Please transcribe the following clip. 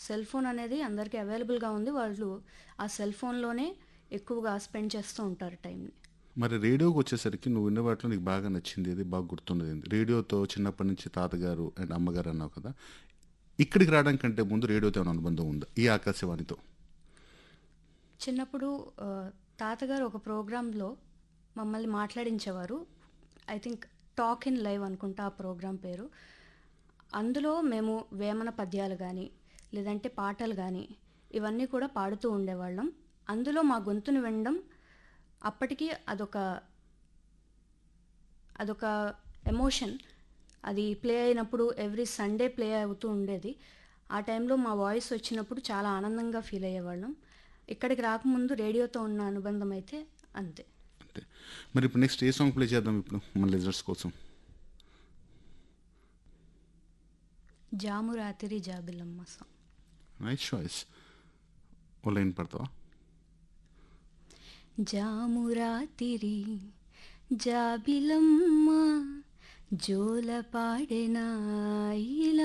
cell phone అనేది అందరికీ అవైలబుల్గా ఉంది వాళ్ళు ఆ సెల్ ఫోన్లోనే ఎక్కువగా స్పెండ్ చేస్తూ ఉంటారు టైంని మరి రేడియోకి వచ్చేసరికి నువ్వు విన్న వాటిలో నీకు బాగా నచ్చింది ఏది బాగా గుర్తున్నది ఏంది రేడియోతో చిన్నప్పటి నుంచి తాతగారు అండ్ అమ్మగారు అన్నావు కదా ఇక్కడికి రావడం కంటే ముందు రేడియోతో ఏమైనా అనుబంధం ఉందా ఈ ఆకాశవాణితో చిన్నప్పుడు ఆ, తాతగారు ఒక ప్రోగ్రాంలో మమ్మల్ని మాట్లాడించేవారు I think talk in live అనుకుంటా ఆ ప్రోగ్రాం పేరు అందులో మేము వేమన పద్యాలు కానీ లేదంటే పాటలు కానీ ఇవన్నీ కూడా పాడుతూ ఉండేవాళ్ళం అందులో మా గొంతును వినడం అప్పటికి అదొక అదొక ఎమోషన్ అది ప్లే అయినప్పుడు ఎవ్రీ సండే ప్లే అవుతూ ఉండేది ఆ టైంలో మా వాయిస్ వచ్చినప్పుడు చాలా ఆనందంగా ఫీల్ అయ్యేవాళ్ళం ఇక్కడికి రాకముందు రేడియోతో ఉన్న అనుబంధం అయితే అంతే అంటే మరి ఇప్పుడు నెక్స్ట్ ఏ సాంగ్ ప్లే చేద్దాం ఇప్పుడు మన లిజనర్స్ కోసం జాము రాత్రి జాబిలమ్మ సాంగ్ నైస్ చాయిస్ ఓ లైన్ పడతావా జాము రాత్రి జాబిలమ్మ జోల పాడెనా